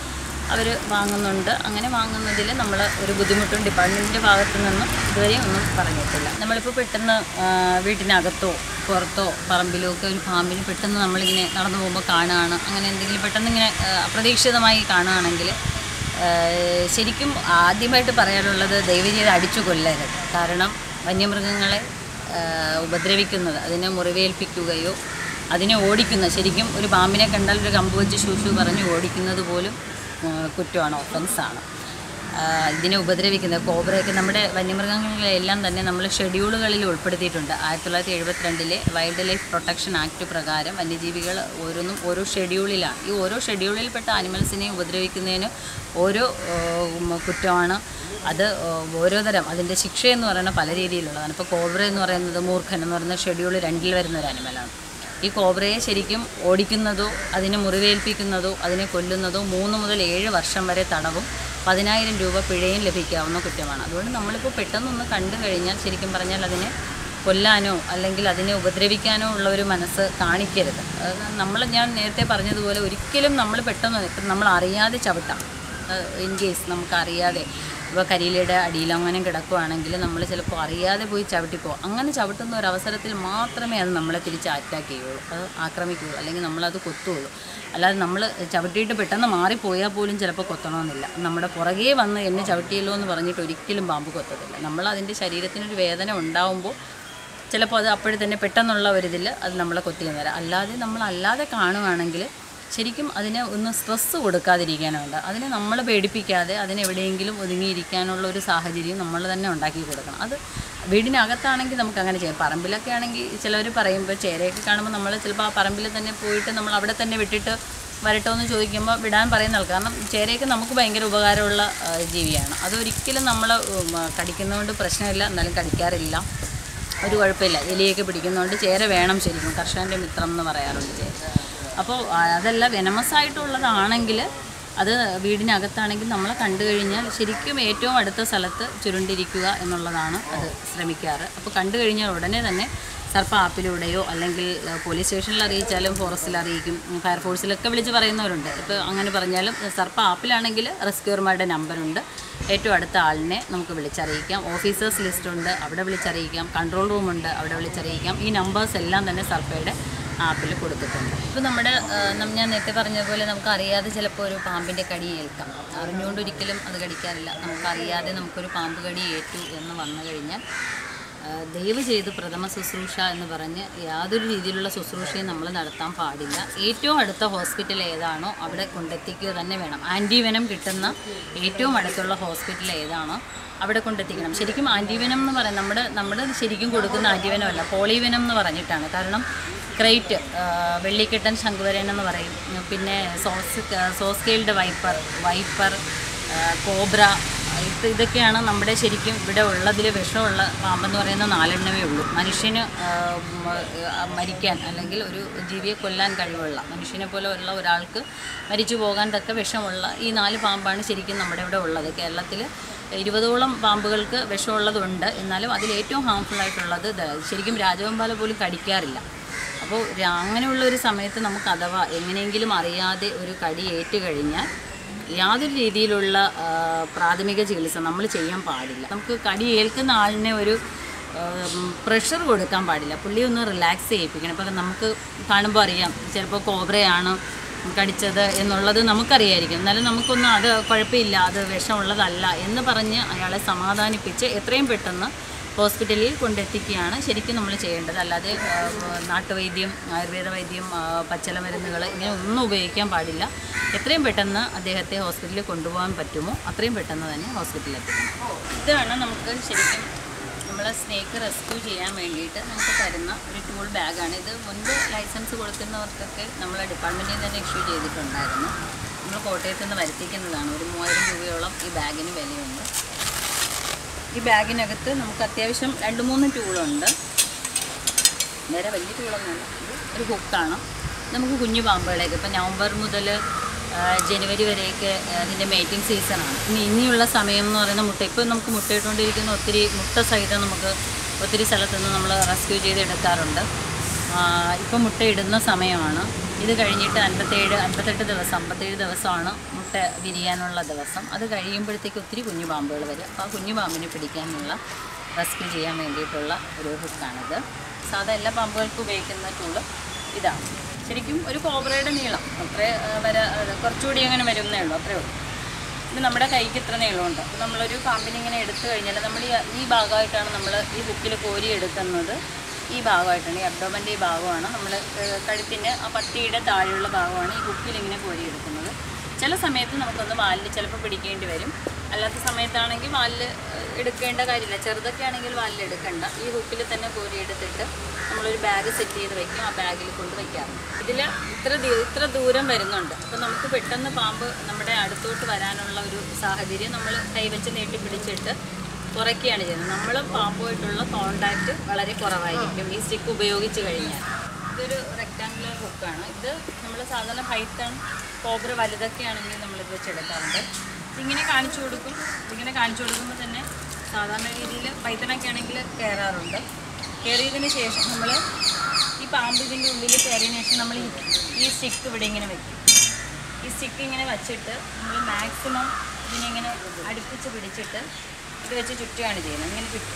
അവർ വാങ്ങുന്നുണ്ട് അങ്ങനെ വാങ്ങുന്നതിൽ നമ്മൾ ഒരു ബുദ്ധിമുട്ടും ഡിപ്പാർട്ട്മെൻറ്റിൻ്റെ ഭാഗത്തു നിന്നും ഇതുവരെ ഒന്നും പറഞ്ഞിട്ടില്ല നമ്മളിപ്പോൾ പെട്ടെന്ന് ആ, വീട്ടിനകത്തോ പുറത്തോ പറമ്പിലോ ഒക്കെ ഒരു പാമ്പിന് പെട്ടെന്ന് നമ്മളിങ്ങനെ നടന്നു പോകുമ്പോൾ കാണുകയാണ് അങ്ങനെ എന്തെങ്കിലും പെട്ടെന്ന് ഇങ്ങനെ ആ, അപ്രതീക്ഷിതമായി കാണുകയാണെങ്കിൽ ഏഹ് ശരിക്കും ആദ്യമായിട്ട് പറയാനുള്ളത് ദയവ് ചെയ്ത് അടിച്ചു കൊല്ലരുത് കാരണം വന്യമൃഗങ്ങളെ ഏഹ് ഉപദ്രവിക്കുന്നത് അതിനെ മുറിവേൽപ്പിക്കുകയോ അതിനെ ഓടിക്കുന്ന ശരിക്കും ഒരു പാമ്പിനെ കണ്ടാൽ ഒരു കമ്പ് വെച്ച് ശൂശു പറഞ്ഞ് ഓടിക്കുന്നത് പോലും ഏഹ് കുറ്റമാണ് ഒഫൻസാണ് ആഹ് ഇതിനെ ഉപദ്രവിക്കുന്ന കോബ്രയൊക്കെ നമ്മുടെ വന്യമൃഗങ്ങളെല്ലാം തന്നെ നമ്മൾ ഷെഡ്യൂളുകളിൽ ഉൾപ്പെടുത്തിയിട്ടുണ്ട് ആയിരത്തി തൊള്ളായിരത്തി എഴുപത്തിരണ്ടിലെ വൈൽഡ് ലൈഫ് പ്രൊട്ടക്ഷൻ ആക്ട് പ്രകാരം വന്യജീവികൾ ഓരോന്നും ഓരോ ഷെഡ്യൂളിലാണ് ഈ ഓരോ ഷെഡ്യൂളിൽപ്പെട്ട ആനിമൽസിനെ ഉപദ്രവിക്കുന്നതിന് ഓരോ ആഹ് കുറ്റമാണ് അത് ആഹ് ഓരോ തരം അതിൻ്റെ ശിക്ഷ എന്ന് പറയുന്നത് പല രീതിയിലുള്ളതാണ് ഇപ്പോൾ കോബ്ര എന്ന് പറയുന്നത് മൂർഖൻ എന്ന് പറയുന്ന ഷെഡ്യൂൾ രണ്ടിൽ വരുന്ന ഒരു അനിമലാണ് ഈ കോബ്രയെ ശരിക്കും ഓടിക്കുന്നതോ അതിനെ മുറിവേൽപ്പിക്കുന്നതോ അതിനെ കൊല്ലുന്നതോ മൂന്ന് മുതൽ ഏഴ് വർഷം വരെ തടവും പതിനായിരം രൂപ പിഴയും ലഭിക്കാവുന്ന കുറ്റമാണ് അതുകൊണ്ട് നമ്മളിപ്പോൾ പെട്ടെന്നൊന്ന് കണ്ടു കഴിഞ്ഞാൽ ശരിക്കും പറഞ്ഞാൽ അതിനെ കൊല്ലാനോ അല്ലെങ്കിൽ അതിനെ ഉപദ്രവിക്കാനോ ഉള്ള ഒരു മനസ്സ് കാണിക്കരുത് നമ്മൾ ഞാൻ നേരത്തെ പറഞ്ഞതുപോലെ ഒരിക്കലും നമ്മൾ പെട്ടെന്ന് ഇപ്പം നമ്മൾ അറിയാതെ ചവിട്ടാം ഇൻ കേസ് നമുക്കറിയാതെ ഇപ്പോൾ കരിയിലയുടെ അടിയിൽ അങ്ങനെ കിടക്കുവാണെങ്കിൽ നമ്മൾ ചിലപ്പോൾ അറിയാതെ പോയി ചവിട്ടിപ്പോകും അങ്ങനെ ചവിട്ടുന്ന ഒരു അവസരത്തിൽ മാത്രമേ അത് നമ്മളെ തിരിച്ച് അറ്റാക്ക് ചെയ്യുള്ളൂ അത് ആക്രമിക്കുകയുള്ളൂ അല്ലെങ്കിൽ നമ്മളത് കൊത്തുകയുള്ളൂ അല്ലാതെ നമ്മൾ ചവിട്ടിയിട്ട് പെട്ടെന്ന് മാറിപ്പോയാൽ പോലും ചിലപ്പോൾ കൊത്തണമെന്നില്ല നമ്മുടെ പുറകെ വന്ന് എന്നെ ചവിട്ടിയല്ലോ എന്ന് പറഞ്ഞിട്ട് ഒരിക്കലും പാമ്പ് കൊത്തത്തില്ല നമ്മൾ അതിൻ്റെ ശരീരത്തിനൊരു വേദന ഉണ്ടാവുമ്പോൾ ചിലപ്പോൾ അത് അപ്പോഴും തന്നെ പെട്ടെന്നുള്ള ഒരിതിൽ അത് നമ്മളെ കൊത്തിയെന്ന് വരാം അല്ലാതെ നമ്മൾ അല്ലാതെ കാണുവാണെങ്കിൽ ശരിക്കും അതിനെ ഒന്ന് സ്ട്രെസ്സ് കൊടുക്കാതിരിക്കാനുണ്ട് അതിനെ നമ്മൾ പേടിപ്പിക്കാതെ അതിനെ എവിടെയെങ്കിലും ഒതുങ്ങിയിരിക്കാനുള്ള ഒരു സാഹചര്യം നമ്മൾ തന്നെ ഉണ്ടാക്കി കൊടുക്കണം അത് വീടിനകത്താണെങ്കിൽ നമുക്ക് അങ്ങനെ ചെയ്യാം പറമ്പിലൊക്കെ ആണെങ്കിൽ ചിലവർ പറയുമ്പോൾ ചേരയൊക്കെ കാണുമ്പോൾ നമ്മൾ ചിലപ്പോൾ ആ പറമ്പിൽ തന്നെ പോയിട്ട് നമ്മൾ അവിടെ തന്നെ വിട്ടിട്ട് വരട്ടോ എന്ന് ചോദിക്കുമ്പോൾ വിടാൻ പറയുന്ന ആൾ കാരണം ചേരയൊക്കെ നമുക്ക് ഭയങ്കര ഉപകാരമുള്ള ആ, ജീവിയാണ് അതൊരിക്കലും നമ്മൾ കടിക്കുന്നതുകൊണ്ട് പ്രശ്നമില്ല എന്നാലും കടിക്കാറില്ല ഒരു കുഴപ്പമില്ല എലിയൊക്കെ പിടിക്കുന്നതുകൊണ്ട് ചേര വേണം ശരിക്കും കർഷകൻ്റെ മിത്രം എന്ന് പറയാറുണ്ട് ചേര അപ്പോൾ അതല്ല വെനമസ് ആയിട്ടുള്ളതാണെങ്കിൽ അത് വീടിനകത്താണെങ്കിൽ നമ്മളെ കണ്ടു കഴിഞ്ഞാൽ ശരിക്കും ഏറ്റവും അടുത്ത സ്ഥലത്ത് ചുരുണ്ടിരിക്കുക എന്നുള്ളതാണ് അത് ശ്രമിക്കാറ് അപ്പോൾ കണ്ടു കഴിഞ്ഞാൽ ഉടനെ തന്നെ സർപ്പ ആപ്പിലൂടെയോ അല്ലെങ്കിൽ ഏഹ്, പോലീസ് സ്റ്റേഷനിൽ അറിയിച്ചാലും ഫോറസ്റ്റിൽ അറിയിക്കും ഉം, ഫയർഫോഴ്സിലൊക്കെ വിളിച്ച് പറയുന്നവരുണ്ട് ഇപ്പോൾ അങ്ങനെ പറഞ്ഞാലും സർപ്പ ആപ്പിലാണെങ്കിൽ റെസ്ക്യൂർമാരുടെ നമ്പറുണ്ട് ഏറ്റവും അടുത്ത ആളിനെ നമുക്ക് വിളിച്ചറിയിക്കാം ഓഫീസേഴ്സ് ലിസ്റ്റ് ഉണ്ട് അവിടെ വിളിച്ചറിയിക്കാം കൺട്രോൾ റൂമുണ്ട് അവിടെ വിളിച്ചറിയിക്കാം ഈ നമ്പേഴ്സ് എല്ലാം തന്നെ സർപ്പയുടെ ആപ്പിൽ കൊടുത്തിട്ടുണ്ട് ഇപ്പോൾ നമ്മുടെ ആ, നം- ഞാൻ നേരത്തെ പറഞ്ഞതുപോലെ നമുക്ക് അറിയാതെ ചിലപ്പോൾ ഒരു പാമ്പിൻ്റെ കടി ഏൽക്കാം അറിഞ്ഞുകൊണ്ട് ഒരിക്കലും അത് കടിക്കാറില്ല നമുക്കറിയാതെ നമുക്കൊരു പാമ്പ് കടി ഏറ്റു എന്ന് വന്നു കഴിഞ്ഞാൽ ആ, ദയവ് ചെയ്ത് പ്രഥമ ശുശ്രൂഷ എന്ന് പറഞ്ഞ് യാതൊരു രീതിയിലുള്ള ശുശ്രൂഷയും നമ്മൾ നടത്താൻ പാടില്ല ഏറ്റവും അടുത്ത ഹോസ്പിറ്റൽ ഏതാണോ അവിടെ കൊണ്ടെത്തിക്കുക തന്നെ വേണം ആൻറ്റിവെനം കിട്ടുന്ന ഏറ്റവും അടുത്തുള്ള ഹോസ്പിറ്റൽ ഏതാണോ അവിടെ കൊണ്ടെത്തിക്കണം ശരിക്കും ആൻറ്റിവെനം എന്ന് പറയുന്നത് നമ്മുടെ നമ്മുടെ ശരിക്കും കൊടുക്കുന്ന ആൻറ്റിവെനം അല്ല പോളിവെനം എന്ന് പറഞ്ഞിട്ടാണ് കാരണം ക്രൈറ്റ് വെള്ളിക്കെട്ടൻ ശംഖുവരൻ എന്ന് പറയും പിന്നെ saw saw scaled viper viper cobra ഇത് ഇതൊക്കെയാണ് നമ്മുടെ ശരിക്കും ഇവിടെ ഉള്ളതിൽ വിഷമുള്ള പാമ്പെന്ന് പറയുന്ന നാലെണ്ണമേ ഉള്ളൂ മനുഷ്യന് ആ, മ- ആ, മരിക്കാൻ അല്ലെങ്കിൽ ഒരു ജീവിയെ കൊല്ലാൻ കഴിവുള്ള മനുഷ്യനെ പോലെ ഉള്ള ഒരാൾക്ക് മരിച്ചു പോകാൻ തക്ക വിഷമുള്ള ഈ നാല് പാമ്പാണ് ശരിക്കും നമ്മുടെ ഇവിടെ ഉള്ളത് കേരളത്തിൽ ഇരുപതോളം പാമ്പുകൾക്ക് വിഷമുള്ളതുണ്ട് എന്നാലും അതിൽ ഏറ്റവും ഹാംഫുൾ ആയിട്ടുള്ളത് ഇത് ശരിക്കും രാജവെമ്പാല പോലും കടിക്കാറില്ല അപ്പോൾ രാ- അങ്ങനെയുള്ള ഒരു സമയത്ത് നമുക്ക് അഥവാ എങ്ങനെയെങ്കിലും അറിയാതെ ഒരു കടി ഏറ്റു കഴിഞ്ഞാൽ യാതൊരു രീതിയിലുള്ള ആ, പ്രാഥമിക ചികിത്സ നമ്മൾ ചെയ്യാൻ പാടില്ല നമുക്ക് കടി ഏൽക്കുന്ന ആളിനെ ഒരു പ്രഷർ കൊടുക്കാൻ പാടില്ല പുള്ളി ഒന്ന് റിലാക്സ് ചെയ്യിപ്പിക്കണം ഇപ്പം നമുക്ക് കാണുമ്പോൾ അറിയാം ചിലപ്പോൾ കോബ്രയാണ് കടിച്ചത് എന്നുള്ളത് നമുക്കറിയായിരിക്കും എന്നാലും നമുക്കൊന്നും അത് കുഴപ്പമില്ല അത് വിഷമുള്ളതല്ല എന്ന് പറഞ്ഞ് അയാളെ സമാധാനിപ്പിച്ച് എത്രയും പെട്ടെന്ന് ഹോസ്പിറ്റലിൽ കൊണ്ടെത്തിക്കുകയാണ് ശരിക്കും നമ്മൾ ചെയ്യേണ്ടത് അല്ലാതെ ആ, നാട്ടുവൈദ്യം ആയുർവേദ വൈദ്യം ആ, പച്ചില മരുന്നുകൾ ഇങ്ങനെ ഒന്നും ഉപയോഗിക്കാൻ പാടില്ല എത്രയും പെട്ടെന്ന് അദ്ദേഹത്തെ ഹോസ്പിറ്റലിൽ കൊണ്ടുപോകാൻ പറ്റുമോ അത്രയും പെട്ടെന്ന് തന്നെ ഹോസ്പിറ്റലിൽ എത്തിക്കണം ഇതാണ് നമുക്ക് ശരിക്കും നമ്മളെ സ്നേക്ക് റെസ്ക്യൂ ചെയ്യാൻ വേണ്ടിയിട്ട് നമുക്ക് തരുന്ന ഒരു ടൂൾ ബാഗാണ് ഇത് മുൻപ് ലൈസൻസ് കൊടുക്കുന്നവർക്കൊക്കെ നമ്മളെ ഡിപ്പാർട്ട്മെൻറ്റിൽ നിന്ന് തന്നെ ഇഷ്യൂ ചെയ്തിട്ടുണ്ടായിരുന്നു നമ്മൾ കോട്ടയത്ത് നിന്ന് വരുത്തിക്കുന്നതാണ് ഒരു മൂവായിരം രൂപയോളം ഈ ബാഗിന് വിലയുണ്ട് ഈ ബാഗിനകത്ത് നമുക്ക് അത്യാവശ്യം രണ്ട് മൂന്ന് ടൂളുണ്ട് നേരെ വലിയ ടൂളൊന്നുമല്ല ഇത് ഒരു ഹുക്കാണ് നമുക്ക് കുഞ്ഞു പാമ്പുകളെയൊക്കെ ഇപ്പം നവംബർ മുതൽ ജനുവരി വരെയൊക്കെ അതിൻ്റെ മേറ്റിംഗ് സീസണാണ് ഇനി ഇനിയുള്ള സമയം എന്ന് പറയുന്ന മുട്ട ഇപ്പോൾ നമുക്ക് മുട്ടയിട്ടുകൊണ്ടിരിക്കുന്ന ഒത്തിരി മുട്ട സഹിതം നമുക്ക് ഒത്തിരി സ്ഥലത്തുനിന്ന് നമ്മൾ റെസ്ക്യൂ ചെയ്ത് എടുക്കാറുണ്ട് ഇപ്പം മുട്ടയിടുന്ന സമയമാണ് ഇത് കഴിഞ്ഞിട്ട് അൻപത്തേഴ് അൻപത്തെട്ട് ദിവസം അമ്പത്തേഴ് ദിവസമാണ് മുട്ട വിരിയാനുള്ള ദിവസം അത് കഴിയുമ്പോഴത്തേക്ക് ഒത്തിരി കുഞ്ഞു പാമ്പുകൾ വരും അപ്പോൾ ആ കുഞ്ഞു പാമ്പിനെ പിടിക്കാനുള്ള റെസ്ക്യൂ ചെയ്യാൻ വേണ്ടിയിട്ടുള്ള ഒരു ഹുക്കാണിത് സാധാ എല്ലാ പാമ്പുകൾക്കും ഉപയോഗിക്കുന്ന ടൂള് ഇതാണ് ശരിക്കും ഒരു കോബ്രയുടെ നീളം അത്ര വര കുറച്ചുകൂടി അങ്ങനെ വരുന്നേ ഉള്ളൂ അത്രേ ഉള്ളൂ ഇത് നമ്മുടെ കൈക്ക് ഇത്ര നീളമുണ്ട് അപ്പോൾ നമ്മളൊരു പാമ്പിനെ ഇങ്ങനെ എടുത്തു കഴിഞ്ഞാൽ നമ്മൾ ഈ ഈ ഭാഗമായിട്ടാണ് നമ്മൾ ഈ ഹുക്കിൽ കോരി എടുക്കുന്നത് ഈ ഭാഗമായിട്ടാണ് ഈ അബ്ഡോമൻ്റെ ഈ ഭാഗമാണ് നമ്മൾ കഴുത്തിൻ്റെ ആ പട്ടിയുടെ താഴെയുള്ള ഭാഗമാണ് ഈ ഹുക്കിൽ ഇങ്ങനെ കോരി എടുക്കുന്നത് ചില സമയത്ത് നമുക്കൊന്ന് വാലിൽ ചിലപ്പോൾ പിടിക്കേണ്ടി വരും അല്ലാത്ത സമയത്താണെങ്കിൽ വാലിൽ എടുക്കേണ്ട കാര്യമില്ല ചെറുതൊക്കെ ആണെങ്കിൽ വാലിൽ എടുക്കണ്ട ഈ ഹുക്കിൽ തന്നെ കോരി എടുത്തിട്ട് നമ്മളൊരു ബാഗ് സെറ്റ് ചെയ്ത് വെക്കും ആ ബാഗിൽ കൊണ്ട് വയ്ക്കാറുണ്ട് ഇതിൽ ഇത്ര ദി- ഇത്ര ദൂരം വരുന്നുണ്ട് അപ്പോൾ നമുക്ക് പെട്ടെന്ന് പാമ്പ് നമ്മുടെ അടുത്തോട്ട് വരാനുള്ള ഒരു സാഹചര്യം നമ്മൾ കൈവച്ച് നീട്ടി പിടിച്ചിട്ട് കുറയ്ക്കുകയാണ് ചെയ്യുന്നത് നമ്മൾ പാമ്പുമായിട്ടുള്ള കോണ്ടാക്റ്റ് വളരെ കുറവായിരിക്കും ഈ സ്റ്റിക്ക് ഉപയോഗിച്ച് കഴിഞ്ഞാൽ ഇതൊരു റെക്റ്റാങ്കുലർ ഹുക്കാണ് ഇത് നമ്മൾ സാധാരണ പൈത്തൺ കോബ്ര വലുതൊക്കെ ആണെങ്കിൽ നമ്മളിത് വെച്ചെടുക്കാറുണ്ട് ഇതിങ്ങനെ കാണിച്ചു കൊടുക്കും ഇതിങ്ങനെ കാണിച്ചു കൊടുക്കുമ്പോൾ തന്നെ സാധാരണ രീതിയിൽ പൈത്തണൊക്കെ ആണെങ്കിൽ കയറാറുണ്ട് കയറിയതിന് ശേഷം നമ്മൾ ഈ പാമ്പ് ഇതിൻ്റെ ഉള്ളിൽ കയറിയതിന് ശേഷം നമ്മൾ ഈ ഈ സ്റ്റിക്ക് ഇവിടെ ഇങ്ങനെ വെക്കും ഈ സ്റ്റിക്ക് ഇങ്ങനെ വച്ചിട്ട് നമ്മൾ മാക്സിമം ഇതിനിങ്ങനെ അടുപ്പിച്ച് പിടിച്ചിട്ട് ഇത് വെച്ച് ചുറ്റുകയാണ് ചെയ്യുന്നത് ഇങ്ങനെ ചുറ്റും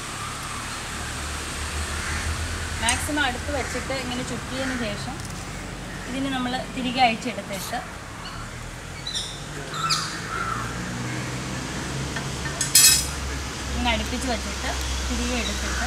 മാക്സിമം അടുത്ത് വെച്ചിട്ട് ഇങ്ങനെ ചുറ്റിയതിന് ശേഷം ഇതിന് നമ്മൾ തിരികെ അഴിച്ചെടുത്തിട്ട് ഇങ്ങനെ അടുപ്പിച്ച് വെച്ചിട്ട് തിരികെ എടുത്തിട്ട്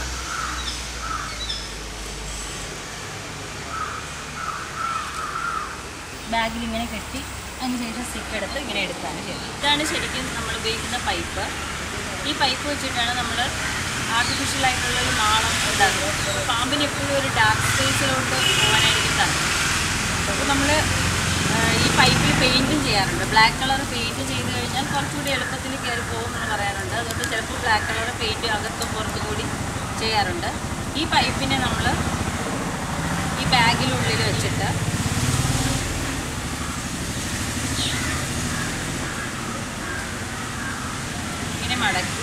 ബാഗിൽ ഇങ്ങനെ കെട്ടി അതിന് ശേഷം സ്റ്റിക്ക് എടുത്ത് ഇങ്ങനെ എടുത്താണ് ചെയ്യുന്നത് ഇതാണ് ശരിക്കും നമ്മൾ ഉപയോഗിക്കുന്ന പൈപ്പ് ഈ പൈപ്പ് വെച്ചിട്ടാണ് നമ്മൾ ആർട്ടിഫിഷ്യൽ ആയിട്ടുള്ള ഒരു നാളം ഉണ്ടാക്കുന്നത് പാമ്പിന് എപ്പോഴും ഒരു ഡാർക്ക് സ്പേസിലോട്ട് പോകാനായിരിക്കും താല്പര്യം അപ്പോൾ നമ്മൾ ഈ പൈപ്പിൽ പെയിൻറ്റും ചെയ്യാറുണ്ട് ബ്ലാക്ക് കളർ പെയിൻറ്റ് ചെയ്ത് കഴിഞ്ഞാൽ കുറച്ചുകൂടി എളുപ്പത്തിൽ കയറി പോകുമെന്ന് പറയാറുണ്ട് അതുകൊണ്ട് ചിലപ്പോൾ ബ്ലാക്ക് കളർ പെയിൻറ്റ് അകത്തും പുറത്തും കൂടി ചെയ്യാറുണ്ട് ഈ പൈപ്പിനെ നമ്മൾ ഈ ബാഗിനുള്ളിൽ വെച്ചിട്ട് ഇങ്ങനെ മടക്കി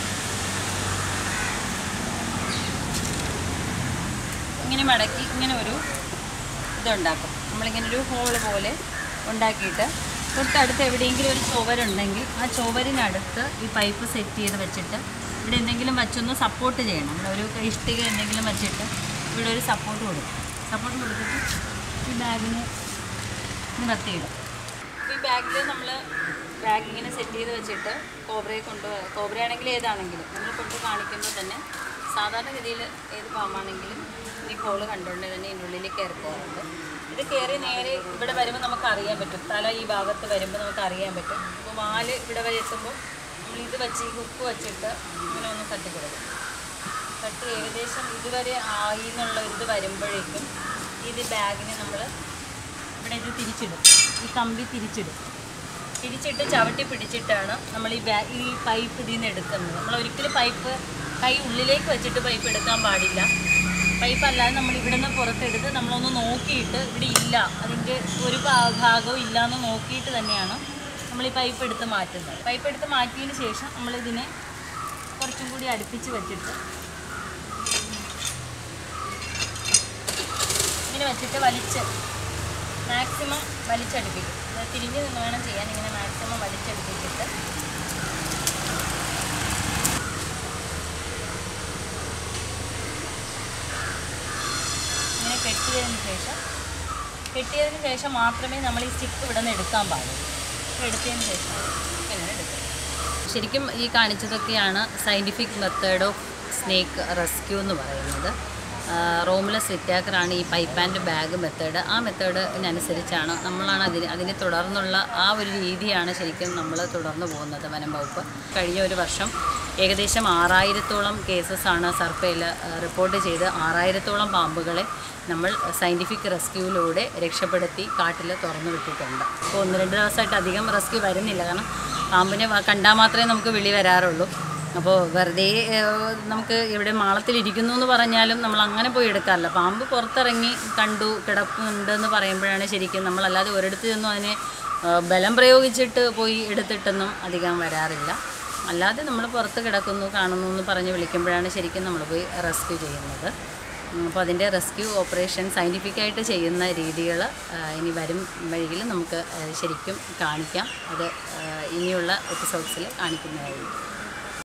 ഇങ്ങനെ മടക്കി ഇങ്ങനെ ഒരു ഇതുണ്ടാക്കും നമ്മളിങ്ങനെ ഒരു ഹോള് പോലെ ഉണ്ടാക്കിയിട്ട് തൊട്ടടുത്ത് എവിടെയെങ്കിലും ഒരു ചുവരുണ്ടെങ്കിൽ ആ ചുവരിനടുത്ത് ഈ പൈപ്പ് സെറ്റ് ചെയ്ത് വെച്ചിട്ട് ഇവിടെ എന്തെങ്കിലും വച്ചൊന്ന് സപ്പോർട്ട് ചെയ്യണം ഇവിടെ ഒരു ഇഷ്ടിക എന്തെങ്കിലും വെച്ചിട്ട് ഇവിടെ ഒരു സപ്പോർട്ട് കൊടുക്കും സപ്പോർട്ട് കൊടുത്തിട്ട് ഈ ബാഗിന് നിവർത്തിയിടും ഈ ബാഗിൽ നമ്മൾ ബാഗ് ഇങ്ങനെ സെറ്റ് ചെയ്ത് വെച്ചിട്ട് കോബ്രയെ കൊണ്ട് കോബ്രയാണെങ്കിൽ ഏതാണെങ്കിലും നമ്മൾ കൊണ്ട് കാണിക്കുമ്പോൾ തന്നെ സാധാരണ ഗതിയിൽ ഏത് പാമ്പാണെങ്കിലും ഈ ഹോള് കണ്ടുകൊണ്ട് തന്നെ ഇതിൻ്റെ ഉള്ളിൽ കയറി പോകാറുണ്ട് ഇത് കയറി നേരെ ഇവിടെ വരുമ്പോൾ നമുക്ക് അറിയാൻ പറ്റും തല ഈ ഭാഗത്ത് വരുമ്പോൾ നമുക്ക് അറിയാൻ പറ്റും അപ്പോൾ വാല് ഇവിടെ വരെ എത്തുമ്പോൾ നമ്മൾ ഇത് വെച്ച് ഈ ഹുക്ക് വെച്ചിട്ട് ഇങ്ങനെ ഒന്ന് തട്ടി കൊടുക്കും തട്ടി ഏകദേശം ഇതുവരെ ആയി എന്നുള്ള ഒരു ഇത് വരുമ്പോഴേക്കും ഇത് ബാഗിനെ നമ്മൾ ഇവിടെ ഇത് തിരിച്ചിടും ഈ കമ്പി തിരിച്ചിടും തിരിച്ചിട്ട് ചവിട്ടി പിടിച്ചിട്ടാണ് നമ്മൾ ഈ ബാ ഈ പൈപ്പ് ഇതിൽ നിന്ന് എടുക്കുന്നത് നമ്മൾ ഒരിക്കലും പൈപ്പ് കൈ ഉള്ളിലേക്ക് വെച്ചിട്ട് പൈപ്പ് എടുക്കാൻ പാടില്ല പൈപ്പ് അല്ലാതെ നമ്മൾ ഇവിടെ നിന്ന് പുറത്തെടുത്ത് നമ്മളൊന്ന് നോക്കിയിട്ട് ഇവിടെ ഇല്ല അതിൻ്റെ ഒരു ഭാ- ഭാഗവും ഇല്ല എന്ന് നോക്കിയിട്ട് തന്നെയാണ് നമ്മൾ ഈ പൈപ്പ് എടുത്ത് മാറ്റുന്നത് പൈപ്പ് എടുത്ത് മാറ്റിയതിന് ശേഷം നമ്മളിതിനെ കുറച്ചും കൂടി അടുപ്പിച്ച് വെച്ചിട്ട് ഇങ്ങനെ വെച്ചിട്ട് വലിച്ച് മാക്സിമം വലിച്ചടുപ്പിക്കും അത് തിരിഞ്ഞ് നിന്ന് വേണം ചെയ്യാൻ ഇങ്ങനെ മാക്സിമം വലിച്ചടുപ്പിച്ചിട്ട് ഇങ്ങനെ കെട്ടിയതിന് ശേഷം കെട്ടിയതിന് ശേഷം മാത്രമേ നമ്മൾ ഈ സ്റ്റിക്ക് ഇവിടെ നിന്ന് എടുക്കാൻ പാടുള്ളൂ എടുത്തതിന് ശേഷം ഇങ്ങനെ എടുക്കും ശരിക്കും ഈ കാണിച്ചതൊക്കെയാണ് scientific method of snake rescue എന്ന് പറയുന്നത് റോമുലസ് വിറ്റാക്കറാണ് ഈ പൈപ്പ് ആൻഡ് ബാഗ് മെത്തേഡ് ആ മെത്തേഡിനനുസരിച്ചാണ് നമ്മളാണ് അതിന് അതിനെ തുടർന്നുള്ള ആ ഒരു രീതിയാണ് ശരിക്കും നമ്മൾ തുടർന്ന് പോകുന്നത് വനം വകുപ്പ് കഴിഞ്ഞ ഒരു വർഷം ഏകദേശം ആറായിരത്തോളം കേസസാണ് സർപ്പയിൽ റിപ്പോർട്ട് ചെയ്ത് ആറായിരത്തോളം പാമ്പുകളെ നമ്മൾ സയൻറ്റിഫിക് റെസ്ക്യൂവിലൂടെ രക്ഷപ്പെടുത്തി കാട്ടിൽ തുറന്നു വിട്ടിട്ടുണ്ട് അപ്പോൾ ഒന്ന് രണ്ട് ദിവസമായിട്ട് അധികം റെസ്ക്യൂ വരുന്നില്ല കാരണം പാമ്പിനെ വ- കണ്ടാൽ മാത്രമേ നമുക്ക് വിളി വരാറുള്ളൂ അപ്പോൾ വെറുതെ ഏഹ്, നമുക്ക് ഇവിടെ മാളത്തിലിരിക്കുന്നു എന്ന് പറഞ്ഞാലും നമ്മൾ അങ്ങനെ പോയി എടുക്കാറില്ല പാമ്പ് പുറത്തിറങ്ങി കണ്ടു കിടപ്പുണ്ടെന്ന് പറയുമ്പോഴാണ് ശരിക്കും നമ്മളല്ലാതെ ഒരിടത്ത് നിന്നും അതിനെ ഏഹ്, ബലം പ്രയോഗിച്ചിട്ട് പോയി എടുത്തിട്ടൊന്നും അധികം വരാറില്ല അല്ലാതെ നമ്മൾ പുറത്ത് കിടക്കുന്നു കാണുന്നു എന്ന് പറഞ്ഞ് വിളിക്കുമ്പോഴാണ് ശരിക്കും നമ്മൾ പോയി റെസ്ക്യൂ ചെയ്യുന്നത് അപ്പോൾ അതിൻ്റെ റെസ്ക്യൂ ഓപ്പറേഷൻ സയൻറ്റിഫിക്കായിട്ട് ചെയ്യുന്ന രീതികൾ ഇനി വരും വഴിയിൽ നമുക്ക് ആ, ശരിക്കും കാണിക്കാം അത് ആ, ഇനിയുള്ള എപ്പിസോഡ്സിൽ കാണിക്കുന്നതായിരിക്കും